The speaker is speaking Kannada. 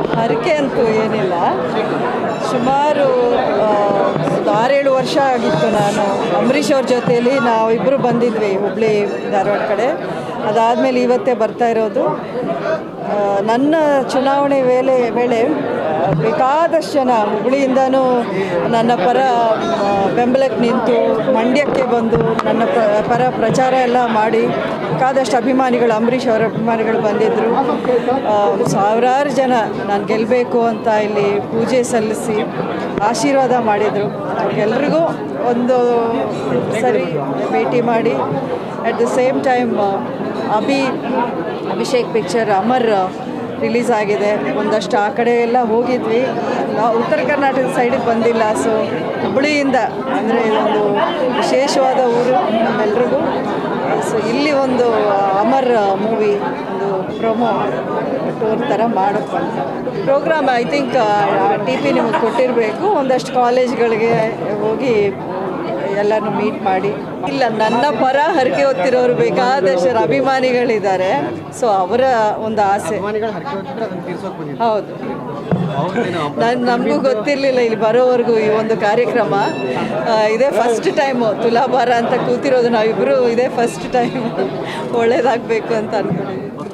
ಹರಕೆ ಅಂತೂ ಏನಿಲ್ಲ ಸುಮಾರು ಆ, ಒಂದು ಆರೇಳು ವರ್ಷ ಆಗಿತ್ತು ನಾನು ಅಂಬರೀಷ್ ಅವ್ರ ಜೊತೆಯಲ್ಲಿ ನಾವಿಬ್ಬರು ಬಂದಿದ್ವಿ ಹುಬ್ಳಿ ಧಾರವಾಡ ಕಡೆ ಅದಾದಮೇಲೆ ಇವತ್ತೇ ಬರ್ತಾ ಇರೋದು ಆ, ನನ್ನ ಚುನಾವಣೆ ವೇಳೆ ವೇಳೆ ಆ, ಬೇಕಾದಷ್ಟು ಜನ ಹುಬ್ಳಿಯಿಂದನೂ ನನ್ನ ಪರ ಆ, ಬೆಂಬಲಕ್ಕೆ ನಿಂತು ಮಂಡ್ಯಕ್ಕೆ ಬಂದು ನನ್ನ ಪ ಪರ ಪ್ರಚಾರ ಎಲ್ಲ ಮಾಡಿ ಬೇಕಾದಷ್ಟು ಅಭಿಮಾನಿಗಳು ಅಂಬರೀಷ್ ಅವರ ಅಭಿಮಾನಿಗಳು ಬಂದಿದ್ದರು ಆ, ಸಾವಿರಾರು ಜನ ನಾನು ಗೆಲ್ಲಬೇಕು ಅಂತ ಇಲ್ಲಿ ಪೂಜೆ ಸಲ್ಲಿಸಿ ಆಶೀರ್ವಾದ ಮಾಡಿದರು ಎಲ್ರಿಗೂ ಒಂದು ಸರಿ ಭೇಟಿ ಮಾಡಿ at the same time Abhi Abhishek picture Amar release ಆಗಿದೆ ಒಂದಷ್ಟು ಆ ಕಡೆ ಎಲ್ಲ ಹೋಗಿದ್ವಿ ನಾವು ಉತ್ತರ ಕರ್ನಾಟಕ ಸೈಡಿಗೆ ಬಂದಿಲ್ಲ ಸೊ ಹುಬ್ಬಳ್ಳಿಯಿಂದ ಅಂದರೆ ಇದೊಂದು ವಿಶೇಷವಾದ ಊರು ನಮ್ಮೆಲ್ರಿಗೂ ಸೊ ಇಲ್ಲಿ ಒಂದು ಅಮರ್ ಮೂವಿ ಒಂದು ಪ್ರೊಮೋ ಟೂರ್ ಥರ ಮಾಡಕ್ಕೆ ಅಂತ program I think T P ನಿಮಗೆ ಕೊಟ್ಟಿರಬೇಕು ಒಂದಷ್ಟು ಕಾಲೇಜ್ಗಳಿಗೆ ಹೋಗಿ ಎಲ್ಲರನ್ನು ಮೀಟ್ ಮಾಡಿ ಇಲ್ಲ ನನ್ನ ಪರ ಹರಕೆ ಹೊತ್ತಿರೋರು ಬೇಕಾದಷ್ಟು ಜನ ಅಭಿಮಾನಿಗಳಿದ್ದಾರೆ ಸೊ ಅವರ ಒಂದು ಆಸೆ ಅಭಿಮಾನಿಗಳು ಹರಕೆ ಹೊತ್ತಿದ್ರೆ ಅದನ್ನ ತೀರ್ಸೋಕೆ ಬಂದಿದ್ದು ಹೌದು ಅವ್ರದ್ದೇನು ನಾನು ನಮಗೂ ಗೊತ್ತಿರಲಿಲ್ಲ ಇಲ್ಲಿ ಬರೋವರೆಗೂ ಈ ಒಂದು ಕಾರ್ಯಕ್ರಮ ಆ, ಇದೇ ಫಸ್ಟ್ ಟೈಮು ತುಲಾಭಾರ ಅಂತ ಕೂತಿರೋದು ನಾವಿಬ್ಬರು ಇದೇ ಫಸ್ಟ್ ಟೈಮ್ ಒಳ್ಳೇದಾಗಬೇಕು ಅಂತ ಅಂದ್ಕೊಂಡಿದ್ದೀವಿ